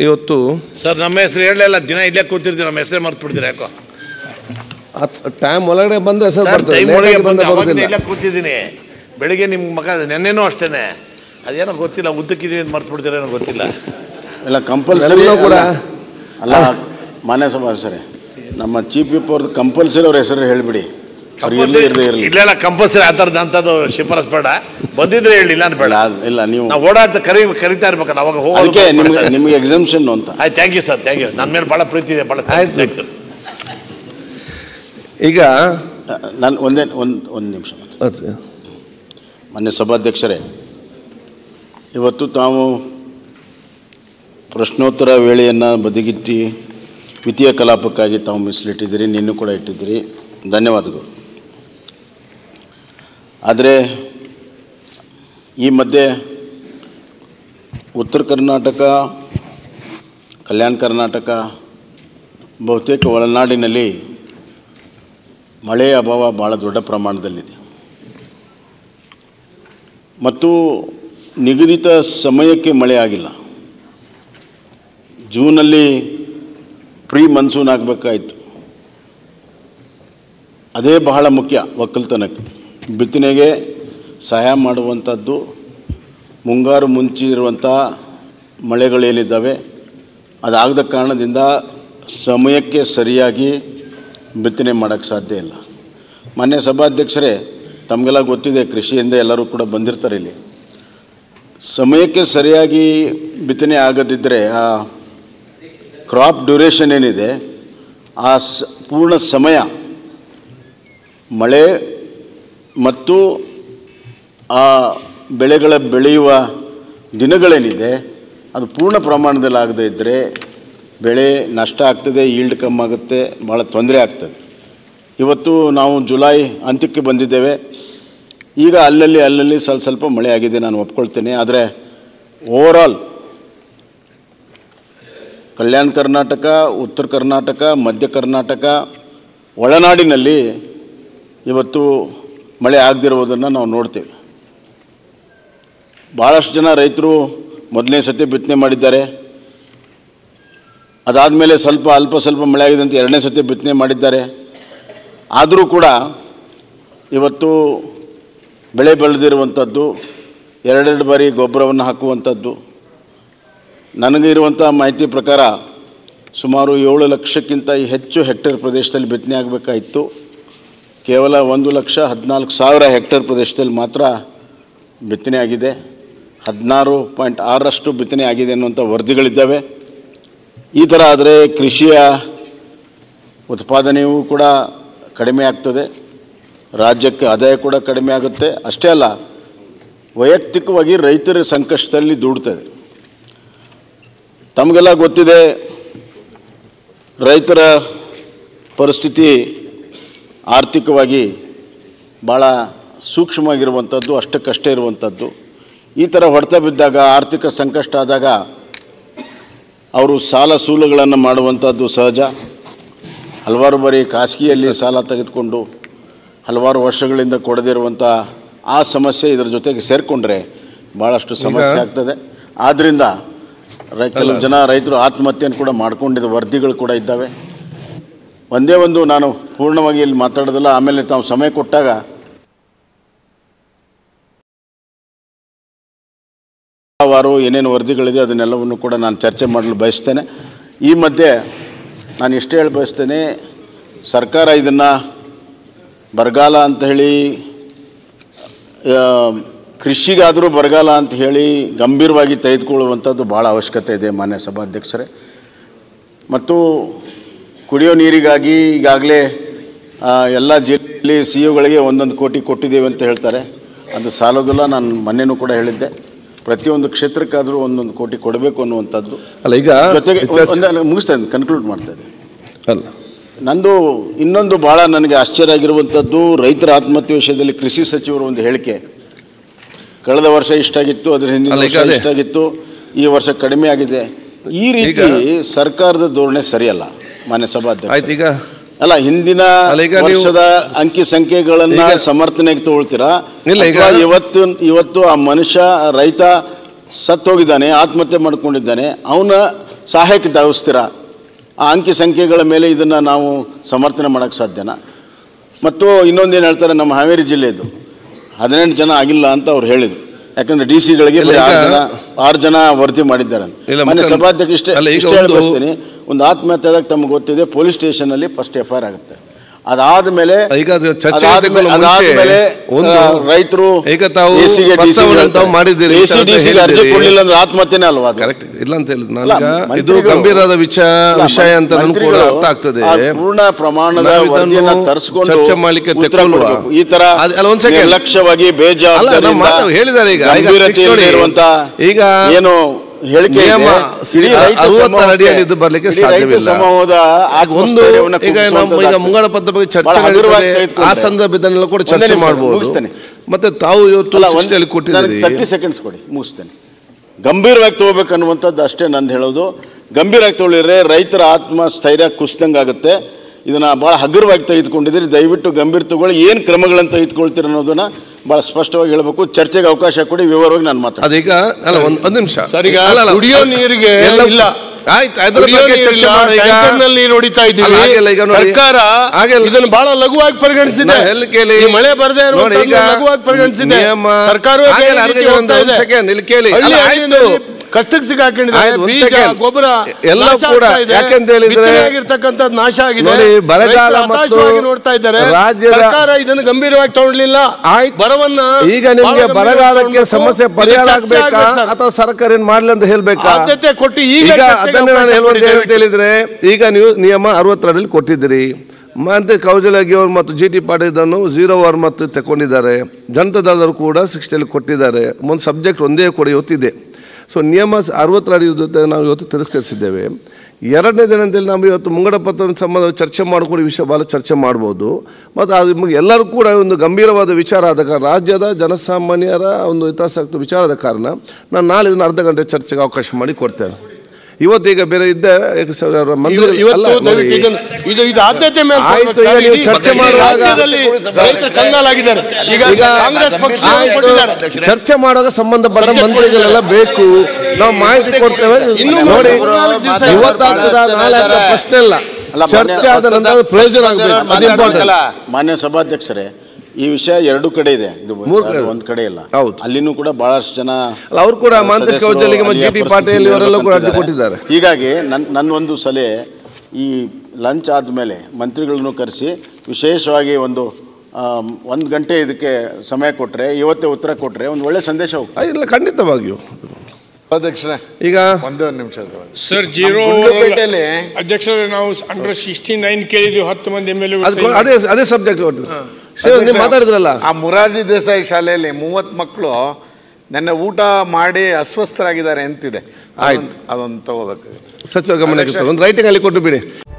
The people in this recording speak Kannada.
ಇವತ್ತು ಸರ್ ನಮ್ಮ ಹೆಸರು ಹೇಳಲಿಲ್ಲ ದಿನ ಇಲ್ಲೇ ಕೂತಿರ್ತೀವಿ ನಮ್ಮ ಹೆಸರೇ ಮರ್ತು ಬಿಡ್ತೀರಿ ಯಾಕೋ ಟೈಮ್ ಒಳಗಡೆ ಬಂದ ಹೆಸರು ಸರ್ ಬರ್ತದೆ ಟೈಮ್ Late ಒಳಗೆ ಆಗಿ ಬಂದು ಬಂದ್ರೆ ಅವಾಗಲೇ ಬರೋದಿಲ್ಲ ಇಲ್ಲೇ ಕೂತಿದ್ದೀನಿ ಬೆಳಿಗ್ಗೆ ನಿಮ್ಮ ಮಗ ನೆನ್ನೆನೂ ಅಷ್ಟೇನೆ ಅದೇನೋ ಗೊತ್ತಿಲ್ಲ ಉದ್ದಕ್ಕಿದೆ ಅಂತ ಮರ್ತು ಬಿಡ್ತೀರೇನೋ ಗೊತ್ತಿಲ್ಲ ಇಲ್ಲ ಕಂಪಲ್ಸರಿ ಎಲ್ಲರೂ ಕೂಡ ಅಲ್ಲ ಮಾನ್ಯ ಸಭಾಸರೇ ನಮ್ಮ ಚೀಫ್ ವಿಪ್ ಅವ್ರದ್ದು ಕಂಪಲ್ಸರಿ ಅವ್ರ ಹೆಸರು ಹೇಳಿಬಿಡಿ ಅವ್ರು ಎಲ್ಲಿ ಇರದೇ ಇರಲಿ ಇಲ್ಲ ಇಲ್ಲ ಕಂಪಲ್ಸರಿ ಆ ಥರದ್ದು ಅಂಥದ್ದು ಶಿಫಾರಸ್ ಬೇಡ ಬಂದಿದ್ರೆ ಹೇಳಿ ಇಲ್ಲ ಬೇಡ ಇಲ್ಲ ನೀವು ನಾವು ಓಡಾಡ್ತಾ ಕರಿ ಕರಿತಾ ಇರ್ಬೇಕಲ್ಲ ಅವಾಗ ಅದಕ್ಕೆ ನಿಮ್ಗೆ ಹೋಗೋದು ನಿಮ್ಗೆ ಎಕ್ಸಾಮ್ಷನ್ ಅಂತ ಆಯ್ತು thank you sir thank you ನನ್ನ ಮೇಲೆ ಭಾಳ ಪ್ರೀತಿ ಇದೆ ಭಾಳ ಆಯ್ತು. ಥ್ಯಾಂಕ್ಸ್ ಈಗ ನಾನು ಒಂದೇ ಒಂದು ಒಂದು ನಿಮಿಷ ಅದು- ಮಾನ್ಯ ಸಭಾಧ್ಯಕ್ಷರೇ ಇವತ್ತು ತಾವು ಪ್ರಶ್ನೋತ್ತರ ವೇಳೆಯನ್ನು ಬದಿಗಿಟ್ಟಿ ವಿತ್ತೀಯ ಕಲಾಪಕ್ಕಾಗಿ ತಾವು ಮೀಸಲಿಟ್ಟಿದ್ದೀರಿ ನಿನ್ನೂ ಕೂಡ ಇಟ್ಟಿದ್ದೀರಿ ಧನ್ಯವಾದಗಳು ಆದರೆ ಈ ಮಧ್ಯೆ ಉತ್ತರ ಕರ್ನಾಟಕ ಕಲ್ಯಾಣ ಕರ್ನಾಟಕ ಬಹುತೇಕ ಒಳನಾಡಿನಲ್ಲಿ ಮಳೆಯ ಅಭಾವ ಭಾಳ ದೊಡ್ಡ ಪ್ರಮಾಣದಲ್ಲಿದೆ ಮತ್ತು ನಿಗದಿತ ಸಮಯಕ್ಕೆ ಮಳೆ ಆಗಿಲ್ಲ ಜೂನಲ್ಲಿ ಪ್ರೀ ಮನ್ಸೂನ್ ಆಗಬೇಕಾಯಿತು ಅದೇ ಬಹಳ ಮುಖ್ಯ ಒಕ್ಕಲ್ತನಕ್ಕೆ ಬಿತ್ತನೆಗೆ ಸಹಾಯ ಮಾಡುವಂಥದ್ದು ಮುಂಗಾರು ಮುಂಚಿರುವಂಥ ಮಳೆಗಳೇನಿದ್ದಾವೆ ಅದಾಗದ ಕಾರಣದಿಂದ ಸಮಯಕ್ಕೆ ಸರಿಯಾಗಿ ಬಿತ್ತನೆ ಮಾಡೋಕ್ಕೆ ಸಾಧ್ಯ ಇಲ್ಲ ಮಾನ್ಯ ಸಭಾಧ್ಯಕ್ಷರೇ ತಮಗೆಲ್ಲ ಗೊತ್ತಿದೆ ಕೃಷಿಯಿಂದ ಎಲ್ಲರೂ ಕೂಡ ಬಂದಿರ್ತಾರೆ ಇಲ್ಲಿ ಸಮಯಕ್ಕೆ ಸರಿಯಾಗಿ ಬಿತ್ತನೆ ಆಗದಿದ್ದರೆ ಆ ಕ್ರಾಪ್ ಡ್ಯೂರೇಷನ್ ಏನಿದೆ ಆ ಸ ಪೂರ್ಣ ಸಮಯ ಮಳೆ ಮತ್ತು ಆ ಬೆಳೆಗಳ ಬೆಳೆಯುವ ದಿನಗಳೇನಿದೆ ಅದು ಪೂರ್ಣ ಪ್ರಮಾಣದಲ್ಲಿ ಆಗದೇ ಇದ್ದರೆ ಬೆಳೆ ನಷ್ಟ ಆಗ್ತದೆ ಈಲ್ಡ್ ಕಮ್ಮಾಗುತ್ತೆ ಭಾಳ ತೊಂದರೆ ಆಗ್ತದೆ ಇವತ್ತು ನಾವು ಜುಲೈ ಅಂತ್ಯಕ್ಕೆ ಬಂದಿದ್ದೇವೆ ಈಗ ಅಲ್ಲಲ್ಲಿ ಅಲ್ಲಲ್ಲಿ ಸ್ವಲ್ಪ ಸ್ವಲ್ಪ ಮಳೆ ಆಗಿದೆ ನಾನು ಒಪ್ಕೊಳ್ತೇನೆ ಆದರೆ ಓವರಾಲ್ ಕಲ್ಯಾಣ ಕರ್ನಾಟಕ ಉತ್ತರ ಕರ್ನಾಟಕ ಮಧ್ಯ ಕರ್ನಾಟಕ ಒಳನಾಡಿನಲ್ಲಿ ಇವತ್ತು ಮಳೆ ಆಗದಿರುವುದನ್ನು ನಾವು ನೋಡ್ತೇವೆ ಭಾಳಷ್ಟು ಜನ ರೈತರು ಮೊದಲನೇ ಸತಿ ಬಿತ್ತನೆ ಮಾಡಿದ್ದಾರೆ ಅದಾದಮೇಲೆ ಸ್ವಲ್ಪ ಅಲ್ಪ ಸ್ವಲ್ಪ ಮಳೆ ಆಗಿದೆ ಅಂತ ಎರಡನೇ ಸತಿ ಬಿತ್ತನೆ ಮಾಡಿದ್ದಾರೆ ಆದರೂ ಕೂಡ ಇವತ್ತು ಬೆಳೆ ಬೆಳೆದಿರುವಂಥದ್ದು ಎರಡೆರಡು ಬಾರಿ ಗೊಬ್ಬರವನ್ನು ಹಾಕುವಂಥದ್ದು ನನಗೆ ಇರುವಂಥ ಮಾಹಿತಿ ಪ್ರಕಾರ ಸುಮಾರು ಏಳು ಲಕ್ಷಕ್ಕಿಂತ ಹೆಚ್ಚು ಹೆಕ್ಟೇರ್ ಪ್ರದೇಶದಲ್ಲಿ ಬಿತ್ತನೆ ಆಗಬೇಕಾಯಿತು ಕೇವಲ ಒಂದು ಲಕ್ಷ ಹದಿನಾಲ್ಕು ಸಾವಿರ ಹೆಕ್ಟೇರ್ ಪ್ರದೇಶದಲ್ಲಿ ಮಾತ್ರ ಬಿತ್ತನೆ ಆಗಿದೆ ಹದಿನಾರು ಪಾಯಿಂಟ್ ಆರರಷ್ಟು ಬಿತ್ತನೆ ಆಗಿದೆ ಅನ್ನುವಂಥ ವರದಿಗಳಿದ್ದಾವೆ ಈ ಥರ ಆದರೆ ಕೃಷಿಯ ಉತ್ಪಾದನೆಯೂ ಕೂಡ ಕಡಿಮೆ ಆಗ್ತದೆ ರಾಜ್ಯಕ್ಕೆ ಆದಾಯ ಕೂಡ ಕಡಿಮೆ ಆಗುತ್ತೆ ಅಷ್ಟೇ ಅಲ್ಲ ವೈಯಕ್ತಿಕವಾಗಿ ರೈತರ ಸಂಕಷ್ಟದಲ್ಲಿ ದುಡ್ತದೆ ತಮಗೆಲ್ಲ ಗೊತ್ತಿದೆ ರೈತರ ಪರಿಸ್ಥಿತಿ ಆರ್ಥಿಕವಾಗಿ ಭಾಳ ಸೂಕ್ಷ್ಮವಾಗಿರುವಂಥದ್ದು ಅಷ್ಟಕ್ಕಷ್ಟೇ ಇರುವಂಥದ್ದು ಈ ಥರ ಹೊಡೆತ ಬಿದ್ದಾಗ ಆರ್ಥಿಕ ಸಂಕಷ್ಟ ಆದಾಗ ಅವರು ಸಾಲ ಸೂಲಗಳನ್ನು ಮಾಡುವಂಥದ್ದು ಸಹಜ ಹಲವಾರು ಬಾರಿ ಖಾಸಗಿಯಲ್ಲಿ ಸಾಲ ತೆಗೆದುಕೊಂಡು ಹಲವಾರು ವರ್ಷಗಳಿಂದ ಕೊಡದಿರುವಂಥ ಆ ಸಮಸ್ಯೆ ಇದರ ಜೊತೆಗೆ ಸೇರಿಕೊಂಡ್ರೆ ಭಾಳಷ್ಟು ಸಮಸ್ಯೆ ಆಗ್ತದೆ ಆದ್ದರಿಂದ ರೈ ಕೆಲವು ಜನ ರೈತರು ಆತ್ಮಹತ್ಯೆಯನ್ನು ಕೂಡ ಮಾಡ್ಕೊಂಡಿದ್ದ ವರದಿಗಳು ಕೂಡ ಇದ್ದಾವೆ ಒಂದೇ ಒಂದು ನಾನು ಪೂರ್ಣವಾಗಿ ಇಲ್ಲಿ ಮಾತಾಡೋದಿಲ್ಲ ಆಮೇಲೆ ತಾವು ಸಮಯ ಕೊಟ್ಟಾಗ ವಾರು ಏನೇನು ವರದಿಗಳಿದೆ ಅದನ್ನೆಲ್ಲವನ್ನು ಕೂಡ ನಾನು ಚರ್ಚೆ ಮಾಡಲು ಬಯಸ್ತೇನೆ ಈ ಮಧ್ಯೆ ನಾನು ಇಷ್ಟೇ ಹೇಳಿ ಬಯಸ್ತೇನೆ ಸರ್ಕಾರ ಇದನ್ನು ಬರಗಾಲ ಅಂತ ಹೇಳಿ ಆ, ಕೃಷಿಗಾದರೂ ಬರಗಾಲ ಅಂತ ಹೇಳಿ ಗಂಭೀರವಾಗಿ ತೆಗೆದುಕೊಳ್ಳುವಂಥದ್ದು ಭಾಳ ಅವಶ್ಯಕತೆ ಇದೆ ಮಾನ್ಯ ಸಭಾಧ್ಯಕ್ಷರೇ ಮತ್ತು ಕುಡಿಯೋ ನೀರಿಗಾಗಿ ಈಗಾಗಲೇ ಎಲ್ಲ ಜಿಲ್ಲೆಯಲ್ಲಿ ಸಿ ಯುಗಳಿಗೆ ಒಂದೊಂದು ಕೋಟಿ ಕೊಟ್ಟಿದ್ದೇವೆ ಅಂತ ಹೇಳ್ತಾರೆ ಅದು ಸಾಲೋದಿಲ್ಲ ನಾನು ಮೊನ್ನೆನೂ ಕೂಡ ಹೇಳಿದ್ದೆ ಪ್ರತಿಯೊಂದು ಕ್ಷೇತ್ರಕ್ಕಾದರೂ ಒಂದೊಂದು ಕೋಟಿ ಕೊಡಬೇಕು ಅನ್ನುವಂಥದ್ದು ಅಲ್ಲ ಈಗ ಜೊತೆಗೆ ಚರ್ಚೆ- ಒಂದೇ ಮುಗಿಸ್ತೇನೆ ಕನ್ಕ್ಲೂಡ್ ಮಾಡ್ತಾ ಇದ್ದೀನಿ ಅಲ್ಲ ನಂದು ಇನ್ನೊಂದು ಭಾಳ ನನಗೆ ಆಶ್ಚರ್ಯ ಆಗಿರುವಂಥದ್ದು ರೈತರ ಆತ್ಮಹತ್ಯೆ ವಿಷಯದಲ್ಲಿ ಕೃಷಿ ಸಚಿವರು ಒಂದು ಹೇಳಿಕೆ ಕಳೆದ ವರ್ಷ ಇಷ್ಟಾಗಿತ್ತು ಅದ್ರ ಹಿಂದಿನ ಅಲ್ಲ, ಈಗ ವರ್ಷ ಅದೇ. ಇಷ್ಟಾಗಿತ್ತು ಈ ವರ್ಷ ಕಡಿಮೆ ಆಗಿದೆ ಈ ರೀತಿ ಸರ್ಕಾರದ ಧೋರಣೆ ಸರಿಯಲ್ಲ ಮಾನ್ಯ ಸಭಾಧ್ಯಕ್ಷ ಆಯ್ತು ಈಗ ಅಲ್ಲ ಹಿಂದಿನ ಅಲ್ಲ, ಈಗ ನೀವು- ವರ್ಷದ ಅಂಕಿ ಸಂಖ್ಯೆಗಳನ್ನ ಈಗ- ಸಮರ್ಥನೆಗೆ ತಗೊಳ್ತೀರಾ ಇಲ್ಲ, ಈಗ- ಅಥವಾ ಇವತ್ತು ಇವತ್ತು ಆ ಮನುಷ್ಯ ರೈತ ಸತ್ತೋಗಿದ್ದಾನೆ ಆತ್ಮಹತ್ಯೆ ಮಾಡ್ಕೊಂಡಿದ್ದಾನೆ ಅವನ ಸಹಾಯಕ್ಕೆ ಧಾವಿಸ್ತೀರಾ ಆ ಅಂಕಿ ಸಂಖ್ಯೆಗಳ ಮೇಲೆ ಇದನ್ನು ನಾವು ಸಮರ್ಥನೆ ಮಾಡೋಕ್ಕೆ ಸಾಧ್ಯನಾ ಮತ್ತು ಇನ್ನೊಂದೇನು ಹೇಳ್ತಾರೆ ನಮ್ಮ ಹಾವೇರಿ ಜಿಲ್ಲೆದು ಹದಿನೆಂಟು ಜನ ಆಗಿಲ್ಲ ಅಂತ ಅವ್ರು ಹೇಳಿದರು ಯಾಕಂದ್ರೆ ಡಿ ಸಿಗಳಿಗೆ ಇಲ್ಲ, ಆರು ಈಗ- ಜನ ಆರು ಜನ ವರದಿ ಮಾಡಿದ್ದಾರೆ ಅಂತ. ಇಲ್ಲ, ಮೊನ್ನೆ ಮುಖ್ಯ- ಸಭಾಧ್ಯಕ್ಷ ಇಷ್ಟೇ ಅಲ್ಲ, ಈಗ ಇಷ್ಟೇ ಹೇಳಿ ಒಂದು- ಬಯಸ್ತೀನಿ ಒಂದು ಆತ್ಮಹತ್ಯೆ ಆದಾಗ ತಮಗೆ ಗೊತ್ತಿದೆ ಪೊಲೀಸ್ ಸ್ಟೇಷನಲ್ಲಿ ಫಸ್ಟ್ ಎಫ್ ಐ ಆರ್ ಆಗುತ್ತೆ ಅದಾದ್ಮೇಲೆ ಈಗ ಅದು ಚರ್ಚೆ ಅದಾದ್ಮೇಲೆ- ಮುಂಚೆ ಅದಾದ್ಮೇಲೆ ಒಂದು ಆ, ರೈತರು ಈಗ ತಾವು AC ಗೆ ಪ್ರಸ್ತಾವನೆ DC ಗೆ ತಾವು ಮಾಡಿದ್ದೀರಿ, AC ಈ ಥರ DC ಗೆ ಅರ್ಜಿ ಹೇಳಿದ್ದೀರಿ. ಕೊಡ್ಲಿಲ್ಲ ಅಂದ್ರೆ ಆತ್ಮಹತ್ಯೆನೇ ಅಲ್ವಾ ಅದು? ಕರೆಕ್ಟ್ ಇಲ್ಲ ಅಂತ ಹೇಳಿದ್ ಅಲ್ಲ, ನಾನೀಗ ಇದು ಮಂತ್ರಿಗಳು- ಗಂಭೀರವಾದ ವಿಚಾರ ಅಲ್ಲ, ವಿಷಯ ಅಂತ ನನಗೆ ಕೂಡ ಮಂತ್ರಿಗಳು ಅರ್ಥ ಆಗ್ತದೆ ಆ ಪೂರ್ಣ ಪ್ರಮಾಣದ ನಾವು ಇದನ್ನು ವರದಿಯನ್ನ ತರಿಸ್ಕೊಂಡು ಚರ್ಚೆ ಮಾಡ್ಲಿಕ್ಕೆ ಉತ್ತರ ತೆಕ್ಕೊಳ್ಳುವ. ಕೊಡ್ಬೇಕು. ಈ ತರ ಅದ್- ಅಲ್ಲ, ಒಂದ್ second. ನಿರ್ಲಕ್ಷ್ಯವಾಗಿ ಅಲ್ಲ, ನಮ್ಮ ಬೇಜವಾಬ್ದಾರಿಯಿಂದ ಮಾತು ಹೇಳಿದ್ದಾರೆ ಈಗ. ಈಗ ಗಂಭೀರತೆ six ನೋಡಿ. ಇಲ್ಲದೆ ಇರುವಂತ ಈಗ ಏನು ಹೇಳಿಕೆ ಇದೆ, ನಿಯಮ ಇಡೀ ರೈತ ಅರವತ್ತರ ಸಮೂಹಕ್ಕೆ- ಅಡಿಯಲ್ಲಿ ಇದು ಬರ್ಲಿಕ್ಕೆ ಇಡೀ ರೈತ ಸಾಧ್ಯವಿಲ್ಲ. ಸಮೂಹದ ಆಗ ಒಂದು ಆತ್ಮಸ್ಥೈರ್ಯವನ್ನ ಈಗ ನಾವು ಈಗ ಕುಗ್ಗಿಸುವಂತದ್ದಾಗ್ತದೆ. ಮುಂಗಡ ಪತ್ರ ಬಗ್ಗೆ ಚರ್ಚೆ ಬಹಳ ಹಗುರವಾಗಿ ನಡೀತದೆ. ತೆಗೆದುಕೊಂಡ್ರೆ. ಆ ಸಂದರ್ಭದಲ್ಲೆಲ್ಲ ಕೂಡ ಒಂದೇ ಚರ್ಚೆ ನಿಮಿಷ, ಮಾಡಬಹುದು ಮುಗಿಸ್ತೇನೆ. ಮತ್ತೆ ತಾವು ಇವತ್ತು ಅಲ್ಲ, ಸೃಷ್ಟಿಯಲ್ಲಿ ಒಂದು- ಕೊಟ್ಟಿದ್ದೀರಿ ನನಗೆ ತರ್ಟಿ ಸೆಕೆಂಡ್ಸ್ ಕೊಡಿ ಮುಗಿಸ್ತೇನೆ ಗಂಭೀರವಾಗಿ ತಗೋಬೇಕು ಅನ್ನುವಂಥದ್ದು ಅಷ್ಟೇ ನಂದು ಹೇಳೋದು ಗಂಭೀರವಾಗಿ ತಗೊಳ್ಳಿದ್ರೆ ರೈತರ ಆತ್ಮ ಸ್ಥೈರ್ಯ ಕುಸಿದಂಗೆ ಆಗುತ್ತೆ ಇದನ್ನ ಭಾಳ ಹಗುರವಾಗಿ ತೆಗೆದುಕೊಂಡಿದ್ದೀರಿ ದಯವಿಟ್ಟು ಗಂಭೀರ ತಗೊಳ್ಳಿ ಏನು ಕ್ರಮಗಳನ್ನು ತೆಗೆದುಕೊಳ್ತೀರಿ ಅನ್ನೋದನ್ನ ಭಾಳ ಸ್ಪಷ್ಟವಾಗಿ ಹೇಳಬೇಕು ಚರ್ಚೆಗೆ ಅವಕಾಶ ಕೊಡಿ ವಿವರವಾಗಿ ನಾನು ಮಾತಾಡ್ತೀನಿ ಅದೀಗ ಅಲ್ಲ ಒಂದ್ ಒಂದ್ ನಿಮಿಷ ಸರ್, ಈಗ ಅಲ್ಲ, ಅಲ್ಲ, ಕುಡಿಯೋ ನೀರಿಗೆ ಎಲ್ಲ- ಇಲ್ಲ. ಆಯ್ತು ಅದ್ರ ಕುಡಿಯೋ ಬಗ್ಗೆ ಚರ್ಚೆ ನೀರಿಲ್ಲ, ಮಾಡೋಣ ಈಗ. ಟ್ಯಾಂಕರ್ನಲ್ಲಿ ನೀರು ಹೊಡಿತಾ ಇದ್ದೀವಿ ಅಲ್ಲ, ಹಾಗೆಲ್ಲ ಈಗ ನೋಡಿ. ಸರ್ಕಾರ ಹಾಗೆಲ್ಲ- ಇದನ್ನು ಬಹಳ ಲಘುವಾಗಿ ಪರಿಗಣಿಸಿದೆ ನಾ ಎಲ್ಲಿ ಕೇಳಿ? ಈ ಮಳೆ ಬರದೇ ನೋಡಿ, ಈಗ ಲಘುವಾಗಿ ಪರಿಗಣಿಸಿದೆ ನಿಯಮ ಸರ್ಕಾರವೇ ಬೇರೆ ಹಾಗೆಲ್ಲ ರೀತಿ ಅರ್ಧ ಹೋಗ್ತಾ ಒಂದು ಇದೆ. second, ಇಲ್ಲಿ ಕೇಳಿ. ಹಳ್ಳಿ ಅಲ್ಲ, ಹಳ್ಳಿನಲ್ಲಿ ಆಯ್ತು. ಕಷ್ಟಕ್ಕೆ ಸಿಕ್ಕಾಕೊಂಡಿದ್ದಾರೆ ಆಯ್ತು, ಒಂದ್ ಬೀಜ second. ಗೊಬ್ಬರ ಎಲ್ಲ ನಾಶ ಕೂಡ, ಆಗ್ತಾ ಇದೆ. ಯಾಕೆಂತ ಹೇಳಿದ್ರೆ- ಬಿತ್ತನೆ ಆಗಿರ್ತಕ್ಕಂಥದ್ದು ನಾಶ ಆಗಿದೆ ನೋಡಿ, ಬರಗಾಲ ರೈತರು ಮತ್ತು ಹತಾಶವಾಗಿ ನೋಡ್ತಾ ಇದ್ದಾರೆ ರಾಜ್ಯದ- ಸರ್ಕಾರ ಇದನ್ನು ಗಂಭೀರವಾಗಿ ತಗೊಳ್ಳಿಲ್ಲ ಆಯ್ತು. ಬರವನ್ನ ಈಗ ನಿಮ್ಗೆ ಬಹಳ ಗಂಭೀರವಾಗಿ ಬರಗಾಲಕ್ಕೆ ತಗೊಳ್ಬೇಕು. ಸಮಸ್ಯೆ ಇದು ಪರಿಹಾರ ಚರ್ಚೆ ಆಗ್ಬೇಕಾ ಆಗ್ಬೇಕು ಸರ್. ಅಥವಾ ಸರ್ಕಾರ ಏನ್ ಮಾಡ್ಲಿ ಅಂತ ಹೇಳ್ಬೇಕಾ ಆದ್ಯತೆ ಕೊಟ್ಟು ಈಗ ಈಗ ಚರ್ಚೆಗೆ ಅದನ್ನೇ ನಾನು ಅವಕಾಶ ಹೇಳುವಂತ ಕೊಡಿ ಏನಂತ ಹೇಳಿದ್ರೆ ಈಗ ನೀವು ನಿಯಮ ಅರವತ್ತರಲ್ಲಿ ಕೊಟ್ಟಿದ್ದೀರಿ ಮತ್ತೆ ಕೌಜಲಗಿ ಅವರು ಮತ್ತು ಜಿ ಟಿ ಪಾಟೀಲ್ ಇದನ್ನು ಝೀರೋ ಅವರ್ ಮತ್ತು ತಗೊಂಡಿದ್ದಾರೆ ಜನತಾದಳರು ಕೂಡ ಸಿಕ್ಸ್ಟಿಯಲ್ಲಿ ಕೊಟ್ಟಿದ್ದಾರೆ ಒಂದು ಸಬ್ಜೆಕ್ಟ್ ಒಂದೇ ಕೂಡ ಇವತ್ತಿದೆ ಸೊ ನಿಯಮ ಅರವತ್ತರ ಅಡಿ ಜೊತೆ ನಾವು ಇವತ್ತು ತಿರಸ್ಕರಿಸಿದ್ದೇವೆ ಎರಡನೇ ದಿನ ಅಂತೇಳಿ ನಾವು ಇವತ್ತು ಮುಂಗಡ ಪತ್ರ ಸಂಬಂಧ ಚರ್ಚೆ ಮಾಡಿಕೊಂಡು ಈ ವಿಷಯ ಭಾಳ ಚರ್ಚೆ ಮಾಡ್ಬೋದು ಮತ್ತು ಅದು ನಿಮಗೆ ಎಲ್ಲರೂ ಕೂಡ ಒಂದು ಗಂಭೀರವಾದ ವಿಚಾರ ಆದ ಕಾರಣ ರಾಜ್ಯದ ಜನಸಾಮಾನ್ಯರ ಒಂದು ಹಿತಾಸಕ್ತ ವಿಚಾರದ ಕಾರಣ ನಾನು ನಾಳೆ ಇದನ್ನು ಅರ್ಧ ಗಂಟೆ ಚರ್ಚೆಗೆ ಅವಕಾಶ ಮಾಡಿ ಕೊಡ್ತೇನೆ ಇವತ್ತೀಗ ಬೇರೆ ಇದ್ದ ಯಾಕೆ ಸರ್, ಅವರ ಮಂತ್ರಿ ಇವತ್ತು ಅಲ್ಲ, ನೋಡಿ. ದಯವಿಟ್ಟು ಇದನ್ನು- ಇದು ಇದು ಆದ್ಯತೆ ಮೇಲೆ ಆಯ್ತು, ಕೊಡ್ಬೇಕು ಈಗ ಸರ್. ನೀವು ಇಡೀ- ಚರ್ಚೆ ಇಡೀ ಮಾಡುವಾಗ- ರಾಜ್ಯದಲ್ಲಿ ರೈತರು ಕಂಗಾಲಾಗಿದ್ದಾರೆ ಈಗ ಈಗ ಕಾಂಗ್ರೆಸ್ ಪಕ್ಷ ಆಯ್ತು, ಕೊಟ್ಟಿದ್ದಾರೆ ಚರ್ಚೆ ಮಾಡುವಾಗ ಸಂಬಂಧಪಟ್ಟ ಮಂತ್ರಿಗಳೆಲ್ಲ ಬೇಕು ನಾವು ಮಾಹಿತಿ ಕೊಡ್ತೇವೆ ಇನ್ನೂ ನೋಡಿ ಮೂರ್ನಾಲ್ಕು ದಿವಸ ಇವತ್ತಾಗ್ತದ ನಾಳೆ ಆಗ್ತದ ಪ್ರಶ್ನೆ ಇಲ್ಲ ಅಲ್ಲ, ಚರ್ಚೆ ಆದ ನಂತರ ಪ್ರಯೋಜನ ಆಗಬೇಕು ಅದು ಇಂಪಾರ್ಟೆಂಟ್ ಮಾನ್ಯ ಸಭಾಧ್ಯಕ್ಷರೇ ಈ ವಿಷಯ ಎರಡು ಕಡೆ ಇದೆ ಇದು ಮೂರು ಕಡೆ. ಒಂದು ಕಡೆ ಇಲ್ಲ ಹೌದು. ಅಲ್ಲಿನೂ ಕೂಡ ಬಹಳಷ್ಟು ಜನ ಅಲ್ಲ, ಅವ್ರು ಕೂಡ ಮಾಂತೇಶ್ ಸದಸ್ಯರು ಕೌಜಲಿಗೆ ಮತ್ತು ಅಲ್ಲಿಯ ಜಿ ಟಿ ಪಾಟೀಲ್ ಪರಿಸ್ಥಿತಿಯನ್ನು ಇವರೆಲ್ಲ ಕೂಡ ಅರ್ಜಿ ಹೇಳ್ಬೇಕಂತಿದ್ದಾರೆ. ಕೊಟ್ಟಿದ್ದಾರೆ ಹೀಗಾಗಿ ನನ್ನ ನನ್ನ ಒಂದು ಸಲಹೆ ಈ ಲಂಚ್ ಆದಮೇಲೆ ಮಂತ್ರಿಗಳನ್ನು ಕರೆಸಿ ವಿಶೇಷವಾಗಿ ಒಂದು ಒಂದು ಗಂಟೆ ಇದಕ್ಕೆ ಸಮಯ ಕೊಟ್ಟರೆ ಇವತ್ತೇ ಉತ್ತರ ಕೊಟ್ಟರೆ ಒಂದು ಒಳ್ಳೆ ಸಂದೇಶ ಹೋಗ್ತದೆ ಆ, ಇಲ್ಲ ಖಂಡಿತವಾಗಿಯೂ ಅಧ್ಯಕ್ಷರೇ ಈಗ ಒಂದೇ ಒಂದು ನಿಮಿಷ ಸರ್ ಜೀರೋ ಗುಂಡ್ಲುಪೇಟೆಯಲ್ಲಿ ಅಧ್ಯಕ್ಷರೇ ನಾವು ಅಂಡರ್ ಸಿಕ್ಸ್ಟಿ ನೈನ್ ಕೇಳಿದ್ವಿ ಹತ್ತು ಮಂದಿ ಎಮ್ ಎಲ್ ಅದು ಅದೇ ಅದೇ ಸಬ್ಜೆಕ್ಟ್ ನೀವು ಮಾತಾಡಿದ್ರಲ್ಲ ಆ ಮುರಾರ್ಜಿ ದೇಸಾಯಿ ಶಾಲೆಯಲ್ಲಿ ಮೂವತ್ತು ಮಕ್ಕಳು ನೆನ್ನೆ ಊಟ ಮಾಡಿ ಅಸ್ವಸ್ಥರಾಗಿದ್ದಾರೆ ಅಂತಿದೆ ಆಯ್ತು. ಅದೊಂದು ತಗೋಬೇಕು ಸಚಿವ ಗಮನಕ್ಕೆ ತಗೊಂಡು ರೈಟಿಂಗ್ ಅಲ್ಲಿ ಕೊಟ್ಟು ಬಿಡಿ